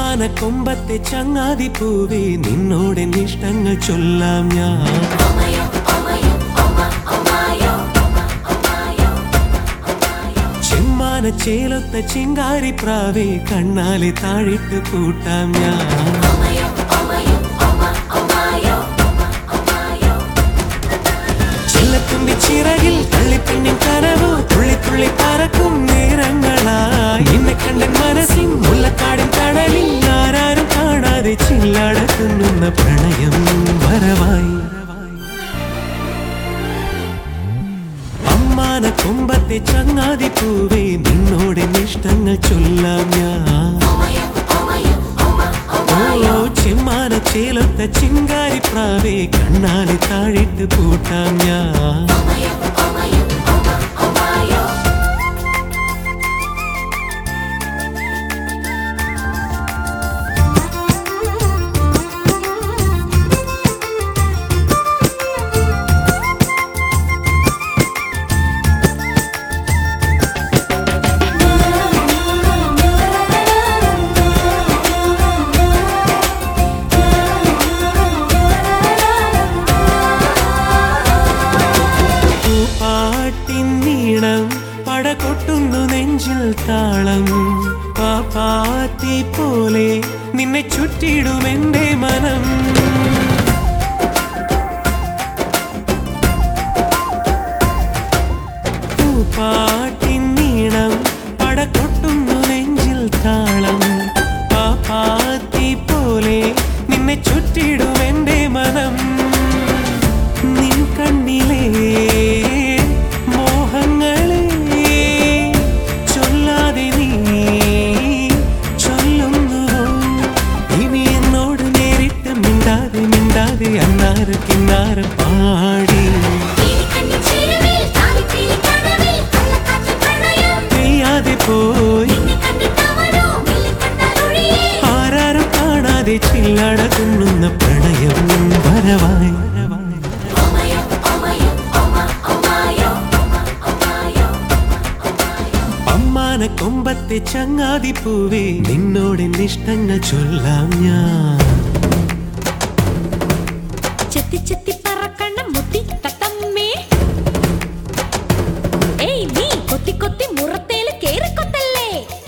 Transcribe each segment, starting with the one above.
ചെമ്മാന കൊമ്പത്തെ ചങ്ങാതി പൂവേ നിന്നോടെ ഇഷ്ടങ്ങൾ ചൊല്ലാം ഞാൻ ചെമ്മാന ചേലൊത്ത ചിങ്കാരി പ്രാവേ കണ്ണാലെ താഴിട്ട് പൂട്ടാം ഞാൻ ചില്ലത്തുമ്പി ചിറകിൽ തള്ളിപ്പിന്നിൻ കനവോ തുള്ളി തുള്ളി പറക്കും നേരങ്ങളായി എന്നെ കണ്ടൻ മനസ്സിൻ മുല്ലക്കാടിൻ കടലിൽ ആരാരും കാണാതെ ചില്ലടക്കുന്നുന്ന പ്രണയം വരവായി അമ്മാന കൊമ്പത്തെ ചങ്ങാതി പൂവേ നിന്നോടെ ഇഷ്ടങ്ങൾ ചൊല്ലാം ഞാൻ ഓ ചെമ്മാന ചേലൊത്ത ചിങ്കാരി പ്രാവേ കണ്ണാലെ താഴിട്ട് പൂട്ടാം ഞാൻ പാട്ടിൻ നീളം പടകൊട്ടുന്നു നെഞ്ചിൽ താളം പാപ്പാത്തി പോലെ നിന്നെ ചുറ്റിടും എന്റെ മനം പാട്ടിൻ നീളം പടകൊട്ടുന്നു നെഞ്ചിൽ താളം പാപ്പാത്തി പോലെ നിന്നെ ചുറ്റിടും എന്റെ മനം നിൻ കണ്ണിലെ മോഹങ്ങളെ ചൊല്ലാതെ നീ ചൊല്ലുന്നുവോ ഇനി എന്നോട് നേരിട്ട് മിണ്ടാതെ മിണ്ടാതെ അന്നാറ് കിന്നാറ് പാടി പെയ്യാതെ പോയി ആരാരും കാണാതെ ചില്ലടകുന്നുന്ന പ്രണയം വരവായി അമ്മാന കൊമ്പത്തെ ചങ്ങാതി പൂവേ നിന്നോട് ഇഷ്ടങ്ങൾ ചൊല്ലാം ഞാൻ ചെത്തി ചെത്തി പറക്കണ മുത്തി തത്തമ്മേ ഏയ് നീ കൊത്തി കൊത്തി മുറത്തേല് കേറിക്കൊത്തല്ലേ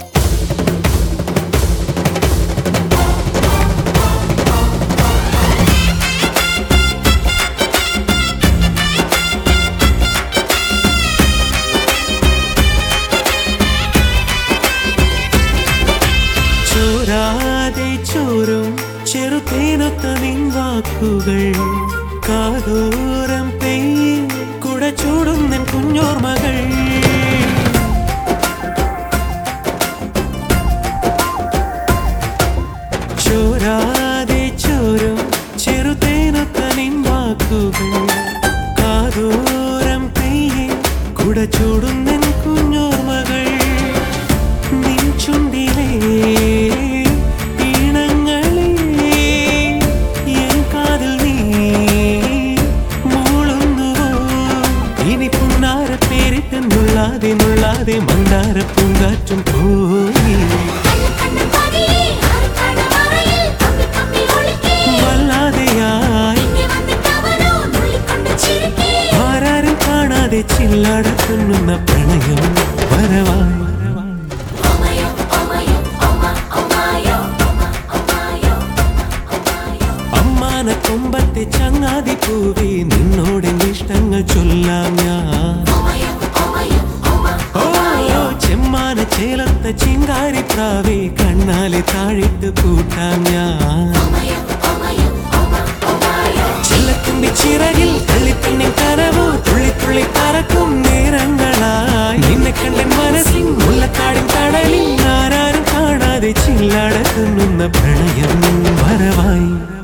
ചോരാതെ ചോരും ചെറുതേനൊത്ത നിൻ വാക്കുകൾ കാതോരം പെയ്യ് കുട ചൂടുന്നൻ കുഞ്ഞോർമകൾ ചോരാതെ ചോരും ചെറുതേനൊത്ത നിൻ വാക്കുകൾ കാതോരം പെയ്യ് കുട ചൂടുന്നൻ കുഞ്ഞോർമകൾ നിൻ ചുണ്ടിലെ ഈണങ്ങളെ എൻ കാതിൽ നീ മൂളുന്നുവോ ഇനി പുണ്ണാര പേരിട്ട് നുള്ളാതെ നുള്ളാതെ മണ്ടാര പൂങ്കാറ്റും പോയി വല്ലാതെയായി ആരാരും കാണാതെ ചില്ലടക്കുന്നുന്ന പ്രണയം വരവായി അമ്മാന കൊമ്പത്തെ ചങ്ങാതി പൂവേ നിന്നോട് ഇഷ്ടങ്ങൾ ചൊല്ലാം ഞാൻ ഓ ചെമ്മാന ചേലത്ത ചിങ്കാരി പ്രാവേ കണ്ണാലെ താഴിട്ട് പൂട്ടാം ഞാൻ ചില്ലത്തുമ്പി ചിറകിൽ തള്ളിപ്പിന്നിൻ കനവോ തുള്ളി തുള്ളി പറക്കും നേരങ്ങളായി നിന്നെ കണ്ടൻ മനസ്സിൻ മുല്ലക്കാടിൻ കടലിൽ ആരാരും കാണാതെ ചില്ലടക്കുന്നുന്ന പ്രണയം വരവായി